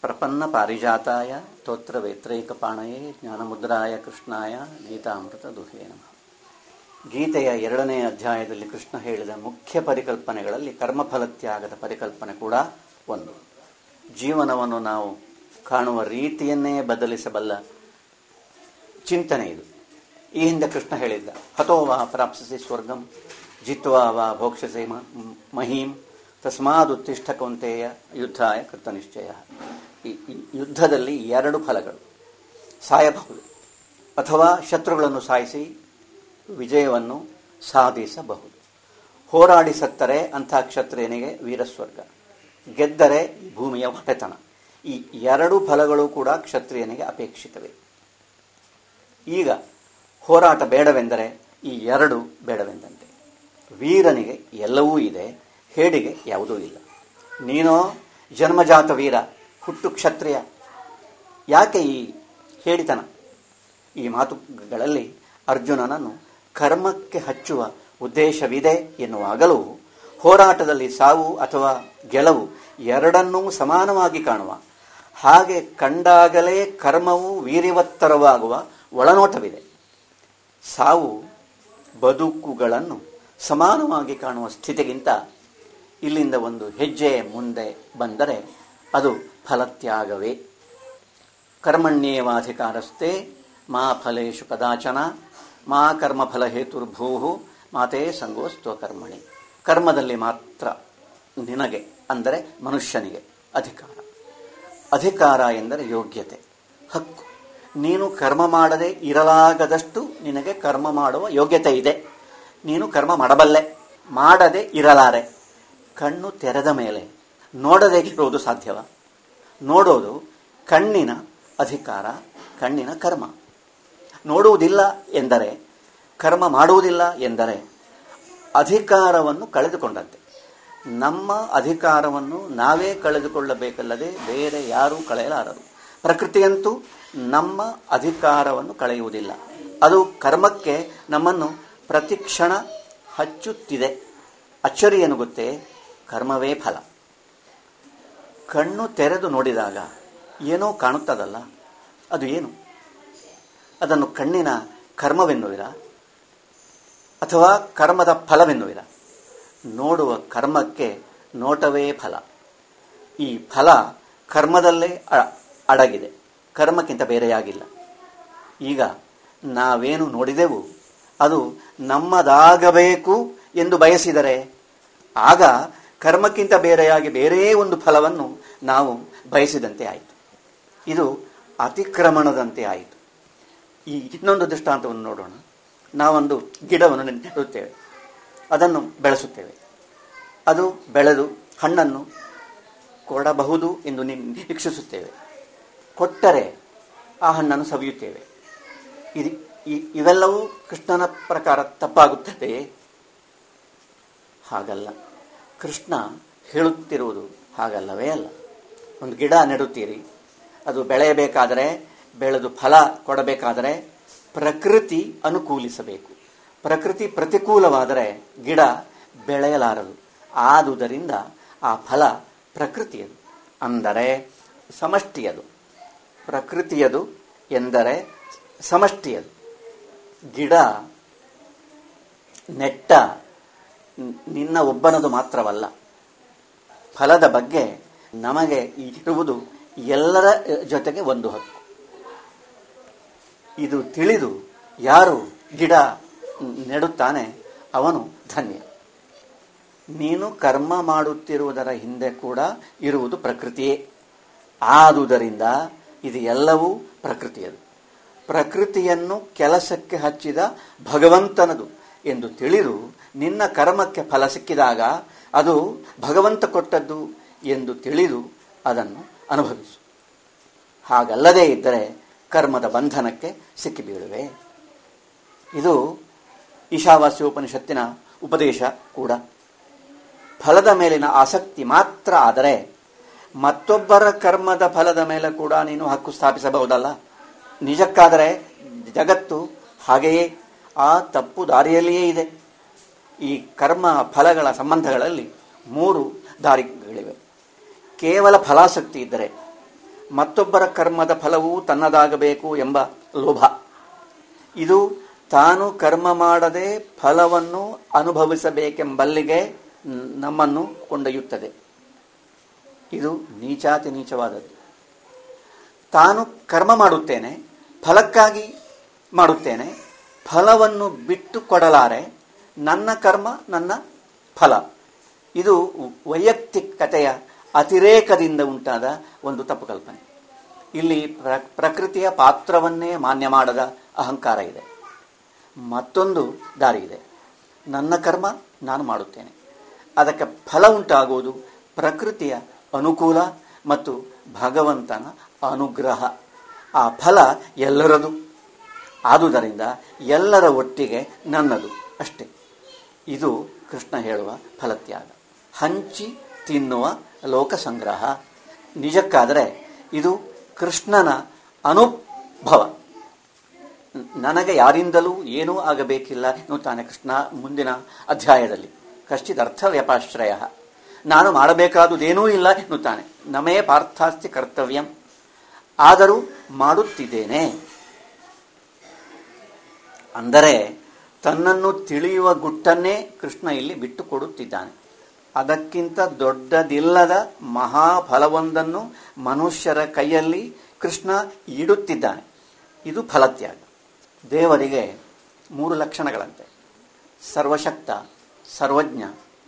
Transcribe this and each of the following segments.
ಪ್ರಪನ್ನ ಪಾರಿಜಾತಾಯ ಸ್ತೋತ್ರ ವೇತ್ರೈಕಪಾಣಯೇ ಜ್ಞಾನಮುದ್ರಾಯ ಕೃಷ್ಣಾಯ ಗೀತಾಮೃತ ದುಹೇ ನಮಃ ಗೀತೆಯ ಎರಡನೇ ಅಧ್ಯಾಯದಲ್ಲಿ ಕೃಷ್ಣ ಹೇಳಿದ ಮುಖ್ಯ ಪರಿಕಲ್ಪನೆಗಳಲ್ಲಿ ಕರ್ಮಫಲತ್ಯಾಗದ ಪರಿಕಲ್ಪನೆ ಕೂಡ ಒಂದು ಜೀವನವನ್ನು ನಾವು ಕಾಣುವ ರೀತಿಯನ್ನೇ ಬದಲಿಸಬಲ್ಲ ಚಿಂತನೆ ಇದು ಈ ಹಿಂದೆ ಕೃಷ್ಣ ಹೇಳಿದ್ದ ಹತೋ ವಾ ಪ್ರಾಪ್ಸಿಸಿ ಸ್ವರ್ಗಂ ಜಿತ್ವಾ ವಾ ಭೋಕ್ಷಸೆ ಮಹೀಂ ತಸ್ಮಾದುತ್ತಿಷ್ಠ ಕೌಂತೆಯ ಯುದ್ಧಾಯ ಕೃತನಿಶ್ಚಯ ಈ ಈ ಯುದ್ಧದಲ್ಲಿ ಎರಡು ಫಲಗಳು ಸಾಯಬಹುದು ಅಥವಾ ಶತ್ರುಗಳನ್ನು ಸಾಯಿಸಿ ವಿಜಯವನ್ನು ಸಾಧಿಸಬಹುದು ಹೋರಾಡಿ ಸತ್ತರೆ ಅಂಥ ಕ್ಷತ್ರಿಯನಿಗೆ ವೀರಸ್ವರ್ಗ ಗೆದ್ದರೆ ಭೂಮಿಯ ಹೊಟ್ಟೆತನ ಈ ಎರಡು ಫಲಗಳು ಕೂಡ ಕ್ಷತ್ರಿಯನಿಗೆ ಅಪೇಕ್ಷಿತವೇ ಈಗ ಹೋರಾಟ ಬೇಡವೆಂದರೆ ಈ ಎರಡು ಬೇಡವೆಂದಂತೆ ವೀರನಿಗೆ ಎಲ್ಲವೂ ಇದೆ ಹೇಡಿಗೆ ಯಾವುದೂ ಇಲ್ಲ ನೀನೋ ಜನ್ಮಜಾತ ವೀರ ಹುಟ್ಟು ಕ್ಷತ್ರಿಯ ಯಾಕೆ ಈ ಹೇಳಿತನ ಈ ಮಾತುಗಳಲ್ಲಿ ಅರ್ಜುನನನ್ನು ಕರ್ಮಕ್ಕೆ ಹಚ್ಚುವ ಉದ್ದೇಶವಿದೆ ಎನ್ನುವಾಗಲೂ ಹೋರಾಟದಲ್ಲಿ ಸಾವು ಅಥವಾ ಗೆಲುವು ಎರಡನ್ನೂ ಸಮಾನವಾಗಿ ಕಾಣುವ ಹಾಗೆ ಕಂಡಾಗಲೇ ಕರ್ಮವು ವೀರ್ಯವತ್ತರವಾಗುವ ಒಳನೋಟವಿದೆ ಸಾವು ಬದುಕುಗಳನ್ನು ಸಮಾನವಾಗಿ ಕಾಣುವ ಸ್ಥಿತಿಗಿಂತ ಇಲ್ಲಿಂದ ಒಂದು ಹೆಜ್ಜೆ ಮುಂದೆ ಬಂದರೆ ಅದು ಫಲತ್ಯಾಗವೇ ಕರ್ಮಣ್ಯೇವಾಧಿಕಾರಸ್ಥೆ ಮಾ ಫಲೇಶು ಕದಾಚನ ಮಾ ಕರ್ಮಫಲ ಹೇತುರ್ಭೂ ಮಾತೇ ಸಂಗೋಸ್ತ್ವ ಕರ್ಮಣಿ ಕರ್ಮದಲ್ಲಿ ಮಾತ್ರ ನಿನಗೆ ಅಂದರೆ ಮನುಷ್ಯನಿಗೆ ಅಧಿಕಾರ ಅಧಿಕಾರ ಎಂದರೆ ಯೋಗ್ಯತೆ ಹಕ್ಕು ನೀನು ಕರ್ಮ ಮಾಡದೆ ಇರಲಾಗದಷ್ಟು ನಿನಗೆ ಕರ್ಮ ಮಾಡುವ ಯೋಗ್ಯತೆ ಇದೆ ನೀನು ಕರ್ಮ ಮಾಡಬಲ್ಲೆ ಮಾಡದೆ ಇರಲಾರೆ ಕಣ್ಣು ತೆರೆದ ಮೇಲೆ ನೋಡದೆ ಇರುವುದು ಸಾಧ್ಯವ ನೋಡೋದು ಕಣ್ಣಿನ ಅಧಿಕಾರ ಕಣ್ಣಿನ ಕರ್ಮ ನೋಡುವುದಿಲ್ಲ ಎಂದರೆ ಕರ್ಮ ಮಾಡುವುದಿಲ್ಲ ಎಂದರೆ ಅಧಿಕಾರವನ್ನು ಕಳೆದುಕೊಂಡಂತೆ ನಮ್ಮ ಅಧಿಕಾರವನ್ನು ನಾವೇ ಕಳೆದುಕೊಳ್ಳಬೇಕಲ್ಲದೆ ಬೇರೆ ಯಾರೂ ಕಳೆಯಲಾರರು ಪ್ರಕೃತಿಯಂತೂ ನಮ್ಮ ಅಧಿಕಾರವನ್ನು ಕಳೆಯುವುದಿಲ್ಲ ಅದು ಕರ್ಮಕ್ಕೆ ನಮ್ಮನ್ನು ಪ್ರತಿಕ್ಷಣ ಹಚ್ಚುತ್ತಿದೆ ಅಚ್ಚರಿ ಏನು ಗೊತ್ತೇ ಕರ್ಮವೇ ಫಲ ಕಣ್ಣು ತೆರೆದು ನೋಡಿದಾಗ ಏನೋ ಕಾಣುತ್ತದಲ್ಲ ಅದು ಏನು ಅದನ್ನು ಕಣ್ಣಿನ ಕರ್ಮವೆನ್ನುವಿರ ಅಥವಾ ಕರ್ಮದ ಫಲವೆನ್ನುವಿರ ನೋಡುವ ಕರ್ಮಕ್ಕೆ ನೋಟವೇ ಫಲ ಈ ಫಲ ಕರ್ಮದಲ್ಲೇ ಅಡಗಿದೆ ಕರ್ಮಕ್ಕಿಂತ ಬೇರೆಯಾಗಿಲ್ಲ ಈಗ ನಾವೇನು ನೋಡಿದೆವು ಅದು ನಮ್ಮದಾಗಬೇಕು ಎಂದು ಬಯಸಿದರೆ ಆಗ ಕರ್ಮಕ್ಕಿಂತ ಬೇರೆಯಾಗಿ ಬೇರೆ ಒಂದು ಫಲವನ್ನು ನಾವು ಬಯಸಿದಂತೆ ಆಯಿತು ಇದು ಅತಿಕ್ರಮಣದಂತೆ ಆಯಿತು ಈ ಇನ್ನೊಂದು ದೃಷ್ಟಾಂತವನ್ನು ನೋಡೋಣ ನಾವೊಂದು ಗಿಡವನ್ನು ನೆಡುತ್ತೇವೆ ಅದನ್ನು ಬೆಳೆಸುತ್ತೇವೆ ಅದು ಬೆಳೆದು ಹಣ್ಣನ್ನು ಕೊಡಬಹುದು ಎಂದು ನಿರೀಕ್ಷಿಸುತ್ತೇವೆ ಕೊಟ್ಟರೆ ಆ ಹಣ್ಣನ್ನು ಸವಿಯುತ್ತೇವೆ ಇದು ಇವೆಲ್ಲವೂ ಕೃಷ್ಣನ ಪ್ರಕಾರ ತಪ್ಪಾಗುತ್ತದೆಯೇ ಹಾಗಲ್ಲ ಕೃಷ್ಣ ಹೇಳುತ್ತಿರುವುದು ಹಾಗಲ್ಲವೇ ಅಲ್ಲ ಒಂದು ಗಿಡ ನೆಡುತ್ತೀರಿ ಅದು ಬೆಳೆಯಬೇಕಾದರೆ ಬೆಳೆದು ಫಲ ಕೊಡಬೇಕಾದರೆ ಪ್ರಕೃತಿ ಅನುಕೂಲಿಸಬೇಕು ಪ್ರಕೃತಿ ಪ್ರತಿಕೂಲವಾದರೆ ಗಿಡ ಬೆಳೆಯಲಾರದು ಆದುದರಿಂದ ಆ ಫಲ ಪ್ರಕೃತಿಯದು ಅಂದರೆ ಸಮಷ್ಟಿಯದು ಪ್ರಕೃತಿಯದು ಎಂದರೆ ಸಮಷ್ಟಿಯದು ಗಿಡ ನೆಟ್ಟ ನಿನ್ನ ಒಬ್ಬನದು ಮಾತ್ರವಲ್ಲ ಫಲದ ಬಗ್ಗೆ ನಮಗೆ ಇರುವುದು ಎಲ್ಲರ ಜೊತೆಗೆ ಒಂದು ಹಕ್ಕು ಇದು ತಿಳಿದು ಯಾರು ಗಿಡ ನೆಡುತ್ತಾನೆ ಅವನು ಧನ್ಯ ನೀನು ಕರ್ಮ ಮಾಡುತ್ತಿರುವುದರ ಹಿಂದೆ ಕೂಡ ಇರುವುದು ಪ್ರಕೃತಿಯೇ ಆದುದರಿಂದ ಇದು ಎಲ್ಲವೂ ಪ್ರಕೃತಿಯದು ಪ್ರಕೃತಿಯನ್ನು ಕೆಲಸಕ್ಕೆ ಹಚ್ಚಿದ ಭಗವಂತನದು ಎಂದು ತಿಳಿದು ನಿನ್ನ ಕರ್ಮಕ್ಕೆ ಫಲ ಸಿಕ್ಕಿದಾಗ ಅದು ಭಗವಂತ ಕೊಟ್ಟದ್ದು ಎಂದು ತಿಳಿದು ಅದನ್ನು ಅನುಭವಿಸು ಹಾಗಲ್ಲದೇ ಇದ್ದರೆ ಕರ್ಮದ ಬಂಧನಕ್ಕೆ ಸಿಕ್ಕಿಬೀಳುವೆ ಇದು ಈಶಾವಾಸ್ಯೋಪನಿಷತ್ತಿನ ಉಪದೇಶ ಕೂಡ ಫಲದ ಮೇಲಿನ ಆಸಕ್ತಿ ಮಾತ್ರ ಆದರೆ ಮತ್ತೊಬ್ಬರ ಕರ್ಮದ ಫಲದ ಮೇಲೆ ಕೂಡ ನೀನು ಹಕ್ಕು ಸ್ಥಾಪಿಸಬಹುದಲ್ಲ ನಿಜಕ್ಕಾದರೆ ಜಗತ್ತು ಹಾಗೆಯೇ ಆ ತಪ್ಪು ದಾರಿಯಲ್ಲಿಯೇ ಇದೆ ಈ ಕರ್ಮ ಫಲಗಳ ಸಂಬಂಧಗಳಲ್ಲಿ ಮೂರು ದಾರಿಗಳಿವೆ ಕೇವಲ ಫಲಾಸಕ್ತಿ ಇದ್ದರೆ ಮತ್ತೊಬ್ಬರ ಕರ್ಮದ ಫಲವೂ ತನ್ನದಾಗಬೇಕು ಎಂಬ ಲೋಭ ಇದು ತಾನು ಕರ್ಮ ಮಾಡದೆ ಫಲವನ್ನು ಅನುಭವಿಸಬೇಕೆಂಬಲ್ಲಿಗೆ ನಮ್ಮನ್ನು ಕೊಂಡೊಯ್ಯುತ್ತದೆ ಇದು ನೀಚಾತಿ ನೀಚವಾದದ್ದು ತಾನು ಕರ್ಮ ಮಾಡುತ್ತೇನೆ ಫಲಕ್ಕಾಗಿ ಮಾಡುತ್ತೇನೆ ಫಲವನ್ನು ಬಿಟ್ಟು ಕೊಡಲಾರೆ ನನ್ನ ಕರ್ಮ ನನ್ನ ಫಲ ಇದು ವೈಯಕ್ತಿಕತೆಯ ಅತಿರೇಕದಿಂದ ಉಂಟಾದ ಒಂದು ತಪ್ಪು ಕಲ್ಪನೆ ಇಲ್ಲಿ ಪ್ರ- ಪ್ರಕೃತಿಯ ಪಾತ್ರವನ್ನೇ ಮಾನ್ಯ ಮಾಡದ ಅಹಂಕಾರ ಇದೆ ಮತ್ತೊಂದು ದಾರಿ ಇದೆ ನನ್ನ ಕರ್ಮ ನಾನು ಮಾಡುತ್ತೇನೆ ಅದಕ್ಕೆ ಫಲ ಉಂಟಾಗುವುದು ಪ್ರಕೃತಿಯ ಅನುಕೂಲ ಮತ್ತು ಭಗವಂತನ ಅನುಗ್ರಹ ಆ ಫಲ ಎಲ್ಲರದು ಆದುದರಿಂದ ಎಲ್ಲರ ಒಟ್ಟಿಗೆ ನನ್ನದು ಅಷ್ಟೇ ಇದು ಕೃಷ್ಣ ಹೇಳುವ ಫಲತ್ಯಾಗ ಹಂಚಿ ತಿನ್ನುವ ಲೋಕ ಸಂಗ್ರಹ ನಿಜಕ್ಕಾದರೆ ಇದು ಕೃಷ್ಣನ ಅನುಭವ ನನಗೆ ಯಾರಿಂದಲೂ ಏನೂ ಆಗಬೇಕಿಲ್ಲ ಎನ್ನುತ್ತಾನೆ ಕೃಷ್ಣ ಮುಂದಿನ ಅಧ್ಯಾಯದಲ್ಲಿ ಕಶ್ಚಿದರ್ಥ ವ್ಯಪಾಶ್ರಯ ನಾನು ಮಾಡಬೇಕಾದುದೇನೂ ಇಲ್ಲ ಎನ್ನುತ್ತಾನೆ ನಮೇ ಪಾರ್ಥಾಸ್ತಿ ಕರ್ತವ್ಯಂ ಆದರೂ ಮಾಡುತ್ತಿದ್ದೇನೆ ಅಂದರೆ ತನ್ನನ್ನು ತಿಳಿಯುವ ಗುಟ್ಟನ್ನೇ ಕೃಷ್ಣ ಇಲ್ಲಿ ಬಿಟ್ಟು ಕೊಡುತ್ತಿದ್ದಾನೆ ಅದಕ್ಕಿಂತ ದೊಡ್ಡದಿಲ್ಲದ ಮಹಾಫಲವೊಂದನ್ನು ಮನುಷ್ಯರ ಕೈಯಲ್ಲಿ ಕೃಷ್ಣ ಇಡುತ್ತಿದ್ದಾನೆ ಇದು ಫಲತ್ಯಾಗ ದೇವರಿಗೆ ಮೂರು ಲಕ್ಷಣಗಳಂತೆ ಸರ್ವಶಕ್ತ ಸರ್ವಜ್ಞ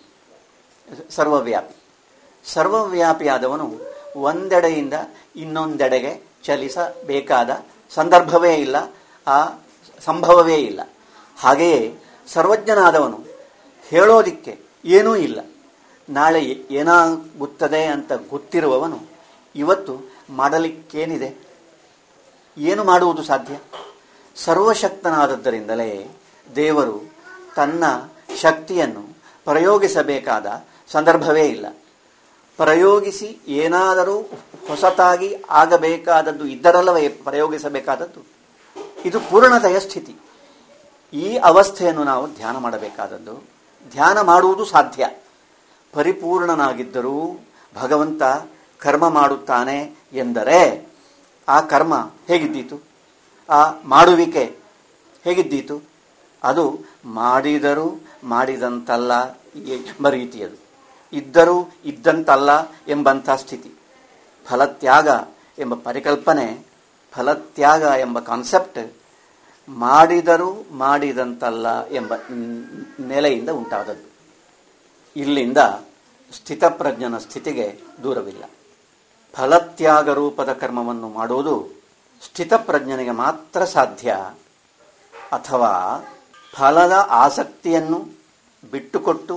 ಸರ್ವವ್ಯಾಪಿ ಸರ್ವವ್ಯಾಪಿಯಾದವನು ಒಂದೆಡೆಯಿಂದ ಇನ್ನೊಂದೆಡೆಗೆ ಚಲಿಸಬೇಕಾದ ಸಂದರ್ಭವೇ ಇಲ್ಲ ಆ ಸಂಭವವೇ ಇಲ್ಲ ಹಾಗೆಯೇ ಸರ್ವಜ್ಞನಾದವನು ಹೇಳೋದಿಕ್ಕೆ ಏನೂ ಇಲ್ಲ ನಾಳೆ ಏನಾಗುತ್ತದೆ ಅಂತ ಗೊತ್ತಿರುವವನು ಇವತ್ತು ಮಾಡಲಿಕ್ಕೇನಿದೆ ಏನು ಮಾಡುವುದು ಸಾಧ್ಯ ಸರ್ವಶಕ್ತನಾದದ್ದರಿಂದಲೇ ದೇವರು ತನ್ನ ಶಕ್ತಿಯನ್ನು ಪ್ರಯೋಗಿಸಬೇಕಾದ ಸಂದರ್ಭವೇ ಇಲ್ಲ ಪ್ರಯೋಗಿಸಿ ಏನಾದರೂ ಹೊಸತಾಗಿ ಆಗಬೇಕಾದದ್ದು ಇದ್ದರಲ್ಲವೇ ಪ್ರಯೋಗಿಸಬೇಕಾದದ್ದು ಇದು ಪೂರ್ಣತೆಯ ಸ್ಥಿತಿ ಈ ಅವಸ್ಥೆಯನ್ನು ನಾವು ಧ್ಯಾನ ಮಾಡಬೇಕಾದದ್ದು ಧ್ಯಾನ ಮಾಡುವುದು ಸಾಧ್ಯ ಪರಿಪೂರ್ಣನಾಗಿದ್ದರೂ ಭಗವಂತ ಕರ್ಮ ಮಾಡುತ್ತಾನೆ ಎಂದರೆ ಆ ಕರ್ಮ ಹೇಗಿದ್ದೀತು ಆ ಮಾಡುವಿಕೆ ಹೇಗಿದ್ದೀತು ಅದು ಮಾಡಿದರೂ ಮಾಡಿದಂತಲ್ಲ ಎಂಬ ರೀತಿಯದು ಇದ್ದರೂ ಇದ್ದಂತಲ್ಲ ಎಂಬಂಥ ಸ್ಥಿತಿ ಫಲತ್ಯಾಗ ಎಂಬ ಪರಿಕಲ್ಪನೆ ಫಲತ್ಯಾಗ ಎಂಬ ಕಾನ್ಸೆಪ್ಟ್ ಮಾಡಿದರೂ ಮಾಡಿದಂತಲ್ಲ ಎಂಬ ನೆಲೆಯಿಂದ ಉಂಟಾದದ್ದು ಇಲ್ಲಿಂದ ಸ್ಥಿತಪ್ರಜ್ಞನ ಸ್ಥಿತಿಗೆ ದೂರವಿಲ್ಲ ಫಲತ್ಯಾಗ ರೂಪದ ಕರ್ಮವನ್ನು ಮಾಡುವುದು ಸ್ಥಿತಪ್ರಜ್ಞನಿಗೆ ಮಾತ್ರ ಸಾಧ್ಯ ಅಥವಾ ಫಲದ ಆಸಕ್ತಿಯನ್ನು ಬಿಟ್ಟುಕೊಟ್ಟು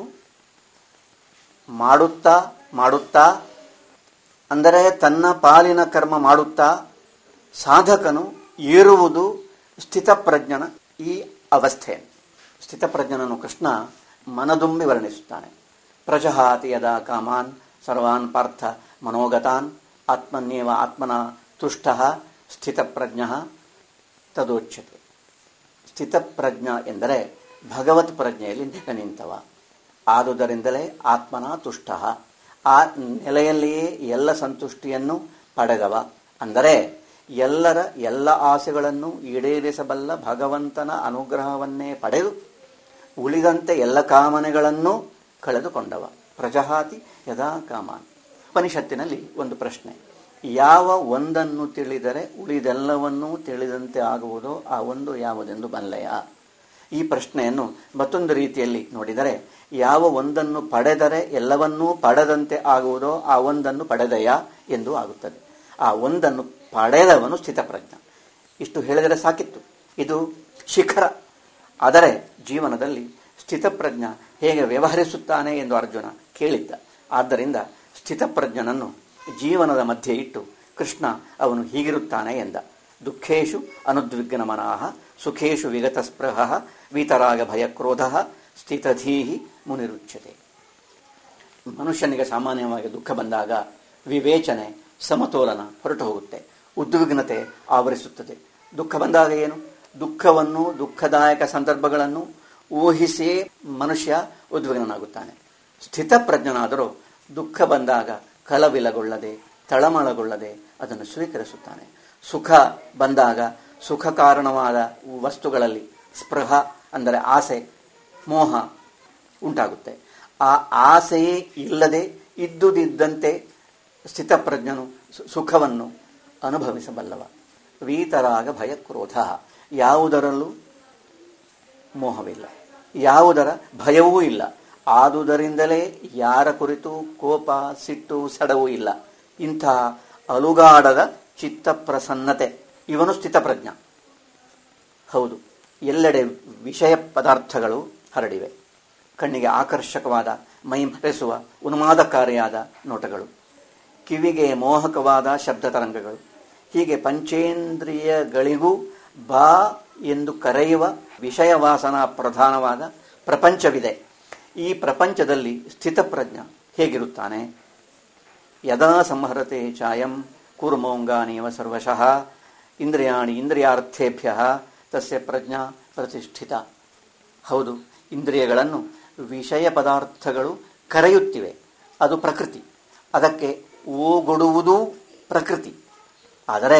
ಮಾಡುತ್ತಾ ಮಾಡುತ್ತಾ ಅಂದರೆ ತನ್ನ ಪಾಲಿನ ಕರ್ಮ ಮಾಡುತ್ತಾ ಸಾಧಕನು ಏರುವುದು ಸ್ಥಿತಪ್ರಜ್ಞನ ಈ ಅವಸ್ಥೆ ಸ್ಥಿತಪ್ರಜ್ಞನನ್ನು ಕೃಷ್ಣ ಮನದುಂಬಿ ವರ್ಣಿಸುತ್ತಾನೆ ಪ್ರಜಹಾತಿ ಯದಾ ಕಾಮಾನ್ ಸರ್ವಾನ್ ಪಾರ್ಥ ಮನೋಗತಾನ್ ಆತ್ಮನ್ಯೇವ ಆತ್ಮನ ತುಷ್ಟ ಸ್ಥಿತಪ್ರಜ್ಞ ತದೋಚ್ಯತೆ ಸ್ಥಿತಪ್ರಜ್ಞ ಎಂದರೆ ಭಗವತ್ ಪ್ರಜ್ಞೆಯಲ್ಲಿ ನಿಂತವ ಆದುದರಿಂದಲೇ ಆತ್ಮನ ತುಷ್ಟ ಆ ನೆಲೆಯಲ್ಲಿಯೇ ಎಲ್ಲ ಸಂತುಷ್ಟಿಯನ್ನು ಪಡೆದವ ಅಂದರೆ ಎಲ್ಲರ ಎಲ್ಲ ಆಸೆಗಳನ್ನು ಈಡೇರಿಸಬಲ್ಲ ಭಗವಂತನ ಅನುಗ್ರಹವನ್ನೇ ಪಡೆದು ಉಳಿದಂತೆ ಎಲ್ಲ ಕಾಮನೆಗಳನ್ನು ಕಳೆದುಕೊಂಡವ ಪ್ರಜಹಾತಿ ಯದಾ ಕಾಮಾನ್ ಉಪನಿಷತ್ತಿನಲ್ಲಿ ಒಂದು ಪ್ರಶ್ನೆ ಯಾವ ಒಂದನ್ನು ತಿಳಿದರೆ ಉಳಿದೆಲ್ಲವನ್ನೂ ತಿಳಿದಂತೆ ಆಗುವುದೋ ಆ ಒಂದು ಯಾವುದೆಂದು ಬಲ್ಲೆಯ ಈ ಪ್ರಶ್ನೆಯನ್ನು ಮತ್ತೊಂದು ರೀತಿಯಲ್ಲಿ ನೋಡಿದರೆ ಯಾವ ಒಂದನ್ನು ಪಡೆದರೆ ಎಲ್ಲವನ್ನೂ ಪಡೆದಂತೆ ಆಗುವುದೋ ಆ ಒಂದನ್ನು ಪಡೆದೆಯ ಎಂದು ಆಗುತ್ತದೆ ಆ ಒಂದನ್ನು ಪಡೆದವನು ಸ್ಥಿತಪ್ರಜ್ಞ ಇಷ್ಟು ಹೇಳಿದರೆ ಸಾಕಿತ್ತು ಇದು ಶಿಖರ ಆದರೆ ಜೀವನದಲ್ಲಿ ಸ್ಥಿತಪ್ರಜ್ಞ ಹೇಗೆ ವ್ಯವಹರಿಸುತ್ತಾನೆ ಎಂದು ಅರ್ಜುನ ಕೇಳಿದ್ದ ಆದ್ದರಿಂದ ಸ್ಥಿತಪ್ರಜ್ಞನನ್ನು ಜೀವನದ ಮಧ್ಯೆ ಇಟ್ಟು ಕೃಷ್ಣ ಅವನು ಹೀಗಿರುತ್ತಾನೆ ಎಂದ ದುಃಖೇಶು ಅನುದ್ವಿಗ್ನಮನಾಹ ಸುಖೇಶು ವಿಗತಸ್ಪೃಹ ವೀತರಾಗ ಭಯಕ್ರೋಧ ಸ್ಥಿತಧೀಹಿ ಮುನಿರುಚ್ಯತೆ ಮನುಷ್ಯನಿಗೆ ಸಾಮಾನ್ಯವಾಗಿ ದುಃಖ ಬಂದಾಗ ವಿವೇಚನೆ ಸಮತೋಲನ ಹೊರಟು ಹೋಗುತ್ತೆ ಉದ್ವಿಗ್ನತೆ ಆವರಿಸುತ್ತದೆ ದುಃಖ ಬಂದಾಗ ಏನು ದುಃಖವನ್ನು ದುಃಖದಾಯಕ ಸಂದರ್ಭಗಳನ್ನು ಊಹಿಸಿಯೇ ಮನುಷ್ಯ ಉದ್ವಿಗ್ನನಾಗುತ್ತಾನೆ ಸ್ಥಿತಪ್ರಜ್ಞನಾದರೂ ದುಃಖ ಬಂದಾಗ ಕಲವಿಲಗೊಳ್ಳದೆ ತಳಮಳಗೊಳ್ಳದೆ ಅದನ್ನು ಸ್ವೀಕರಿಸುತ್ತಾನೆ ಸುಖ ಬಂದಾಗ ಸುಖ ಕಾರಣವಾದ ವಸ್ತುಗಳಲ್ಲಿ ಸ್ಪೃಹ ಅಂದರೆ ಆಸೆ ಮೋಹ ಉಂಟಾಗುತ್ತೆ ಆ ಆಸೆಯೇ ಇಲ್ಲದೆ ಇದ್ದುದಿದ್ದಂತೆ ಸ್ಥಿತಪ್ರಜ್ಞನು ಸು- ಸುಖವನ್ನು ಅನುಭವಿಸಬಲ್ಲವ ವೀತರಾಗ ಭಯ ಕ್ರೋಧ ಯಾವುದರಲ್ಲೂ ಮೋಹವಿಲ್ಲ ಯಾವುದರ ಭಯವೂ ಇಲ್ಲ ಆದುದರಿಂದಲೇ ಯಾರ ಕುರಿತು ಕೋಪ ಸಿಟ್ಟು ಸಡವೂ ಇಲ್ಲ ಇಂತಹ ಅಲುಗಾಡದ ಚಿತ್ತ ಪ್ರಸನ್ನತೆ ಇವನು ಸ್ಥಿತಪ್ರಜ್ಞ ಹೌದು ಎಲ್ಲೆಡೆ ವಿಷಯ ಪದಾರ್ಥಗಳು ಹರಡಿವೆ ಕಣ್ಣಿಗೆ ಆಕರ್ಷಕವಾದ ಮೈ ಮರೆಸುವ ಉನ್ಮಾದಕಾರಿಯಾದ ನೋಟಗಳು ಕಿವಿಗೆ ಮೋಹಕವಾದ ಶಬ್ದ ತರಂಗಗಳು ಹೀಗೆ ಪಂಚೇಂದ್ರಿಯಗಳಿಗೂ ಬಾ ಎಂದು ಕರೆಯುವ ವಿಷಯವಾಸನ ಪ್ರಧಾನವಾದ ಪ್ರಪಂಚವಿದೆ ಈ ಪ್ರಪಂಚದಲ್ಲಿ ಸ್ಥಿತಪ್ರಜ್ಞ ಹೇಗಿರುತ್ತಾನೆ ಯದಾ ಸಂಹರತೆ ಚಾಯಂ ಕೂರ್ಮೋಂಗಾನೀವ ಸರ್ವಶಃ ಇಂದ್ರಿಯಾಣಿ ಇಂದ್ರಿಯಾರ್ಥೇಭ್ಯ ತಸ್ಯ ಪ್ರಜ್ಞಾ ಪ್ರತಿಷ್ಠಿತ ಹೌದು ಇಂದ್ರಿಯಗಳನ್ನು ವಿಷಯ ಪದಾರ್ಥಗಳು ಕರೆಯುತ್ತಿವೆ ಅದು ಪ್ರಕೃತಿ ಅದಕ್ಕೆ ಓಗೊಡುವುದು ಪ್ರಕೃತಿ ಆದರೆ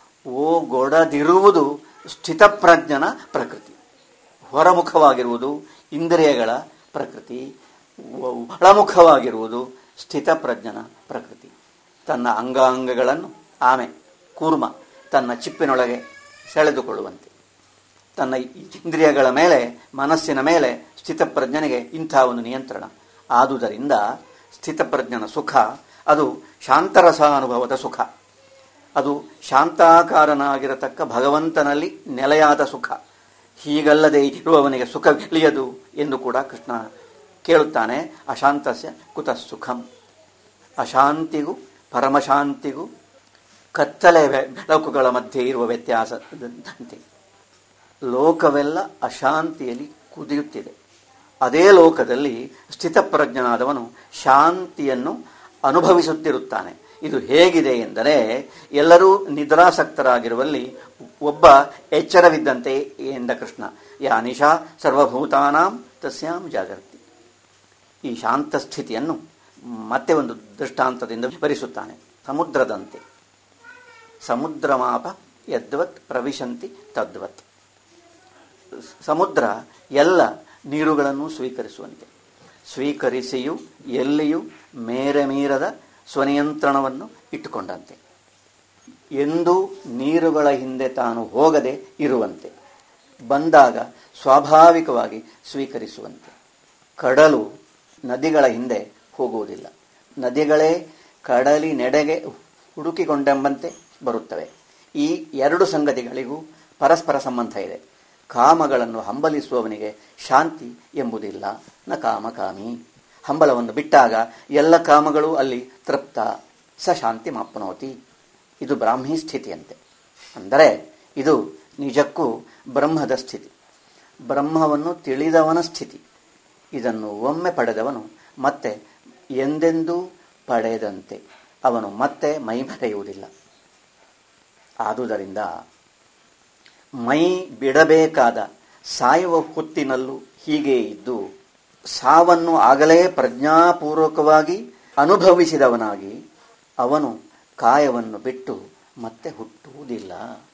ಓಗೊಡದಿರುವುದು ಸ್ಥಿತಪ್ರಜ್ಞನ ಪ್ರಕೃತಿ ಹೊರಮುಖವಾಗಿರುವುದು ಇಂದ್ರಿಯಗಳ ಪ್ರಕೃತಿ ಒಳಮುಖವಾಗಿರುವುದು ಸ್ಥಿತಪ್ರಜ್ಞನ ಪ್ರಕೃತಿ ತನ್ನ ಅಂಗಾಂಗಗಳನ್ನು ಆಮೆ ಕೂರ್ಮ ತನ್ನ ಚಿಪ್ಪಿನೊಳಗೆ ಸೆಳೆದುಕೊಳ್ಳುವಂತೆ ತನ್ನ ಇಂದ್ರಿಯಗಳ ಮೇಲೆ ಮನಸ್ಸಿನ ಮೇಲೆ ಸ್ಥಿತಪ್ರಜ್ಞನಿಗೆ ಇಂಥ ಒಂದು ನಿಯಂತ್ರಣ ಆದುದರಿಂದ ಸ್ಥಿತಪ್ರಜ್ಞನ ಸುಖ ಅದು ಶಾಂತರಸ ಅನುಭವದ ಸುಖ ಅದು ಶಾಂತಾಕಾರನಾಗಿರತಕ್ಕ ಭಗವಂತನಲ್ಲಿ ನೆಲೆಯಾದ ಸುಖ ಹೀಗಲ್ಲದೆ ಇರುವವನಿಗೆ ಸುಖವಿಳಿಯದು ಎಂದು ಕೂಡ ಕೃಷ್ಣ ಕೇಳುತ್ತಾನೆ ಅಶಾಂತಸ್ಯ ಕುತ ಸುಖಂ ಅಶಾಂತಿಗೂ ಪರಮಶಾಂತಿಗೂ ಕತ್ತಲೆ ಬೆಳಕುಗಳ ಮಧ್ಯೆ ಇರುವ ವ್ಯತ್ಯಾಸದಂತೆ ಲೋಕವೆಲ್ಲ ಅಶಾಂತಿಯಲ್ಲಿ ಕುದಿಯುತ್ತಿದೆ ಅದೇ ಲೋಕದಲ್ಲಿ ಸ್ಥಿತಪ್ರಜ್ಞನಾದವನು ಶಾಂತಿಯನ್ನು ಅನುಭವಿಸುತ್ತಿರುತ್ತಾನೆ ಇದು ಹೇಗಿದೆ ಎಂದರೆ ಎಲ್ಲರೂ ನಿದ್ರಾಸಕ್ತರಾಗಿರುವಲ್ಲಿ ಒಬ್ಬ ಎಚ್ಚರವಿದ್ದಂತೆ ಎಂದ ಕೃಷ್ಣ ಯಾ ನಿಶಾ ಸರ್ವಭೂತಾನಾಂ ತಸ್ಯಾಂ ಜಾಗರ್ತಿ ಈ ಶಾಂತ ಸ್ಥಿತಿಯನ್ನು ಮತ್ತೆ ಒಂದು ದೃಷ್ಟಾಂತದಿಂದ ವಿವರಿಸುತ್ತಾನೆ ಸಮುದ್ರದಂತೆ ಸಮುದ್ರ ಮಾಪ ಯದ್ವತ್ ಪ್ರವಿಶಂತಿ ತದ್ವತ್ ಸಮುದ್ರ ಎಲ್ಲ ನೀರುಗಳನ್ನು ಸ್ವೀಕರಿಸುವಂತೆ ಸ್ವೀಕರಿಸಿಯೂ ಎಲ್ಲಿಯೂ ಮೇರೆ ಮೀರದ ಸ್ವನಿಯಂತ್ರಣವನ್ನು ಇಟ್ಟುಕೊಂಡಂತೆ ಎಂದೂ ನೀರುಗಳ ಹಿಂದೆ ತಾನು ಹೋಗದೆ ಇರುವಂತೆ ಬಂದಾಗ ಸ್ವಾಭಾವಿಕವಾಗಿ ಸ್ವೀಕರಿಸುವಂತೆ ಕಡಲು ನದಿಗಳ ಹಿಂದೆ ಹೋಗುವುದಿಲ್ಲ ನದಿಗಳೇ ಕಡಲಿನೆಡೆಗೆ ಹುಡುಕಿಕೊಂಡೆಂಬಂತೆ ಬರುತ್ತವೆ ಈ ಎರಡು ಸಂಗತಿಗಳಿಗೂ ಪರಸ್ಪರ ಸಂಬಂಧ ಇದೆ ಕಾಮಗಳನ್ನು ಹಂಬಲಿಸುವವನಿಗೆ ಶಾಂತಿ ಎಂಬುದಿಲ್ಲ ನ ಕಾಮಕಾಮಿ ಹಂಬಲವನ್ನು ಬಿಟ್ಟಾಗ ಎಲ್ಲ ಕಾಮಗಳು ಅಲ್ಲಿ ತೃಪ್ತ ಸ ಶಾಂತಿ ಮಾಪ್ನೋತಿ ಇದು ಬ್ರಾಹ್ಮಿ ಸ್ಥಿತಿಯಂತೆ ಅಂದರೆ ಇದು ನಿಜಕ್ಕೂ ಬ್ರಹ್ಮದ ಸ್ಥಿತಿ ಬ್ರಹ್ಮವನ್ನು ತಿಳಿದವನ ಸ್ಥಿತಿ ಇದನ್ನು ಒಮ್ಮೆ ಪಡೆದವನು ಮತ್ತೆ ಎಂದೆಂದೂ ಪಡೆದಂತೆ ಅವನು ಮತ್ತೆ ಮೈ ಮರೆಯುವುದಿಲ್ಲ ಆದುದರಿಂದ ಮೈ ಬಿಡಬೇಕಾದ ಸಾಯುವ ಹೊತ್ತಿನಲ್ಲೂ ಹೀಗೆ ಇದ್ದು ಸಾವನ್ನು ಆಗಲೇ ಪ್ರಜ್ಞಾಪೂರ್ವಕವಾಗಿ ಅನುಭವಿಸಿದವನಾಗಿ ಅವನು ಕಾಯವನ್ನು ಬಿಟ್ಟು ಮತ್ತೆ ಹುಟ್ಟುವುದಿಲ್ಲ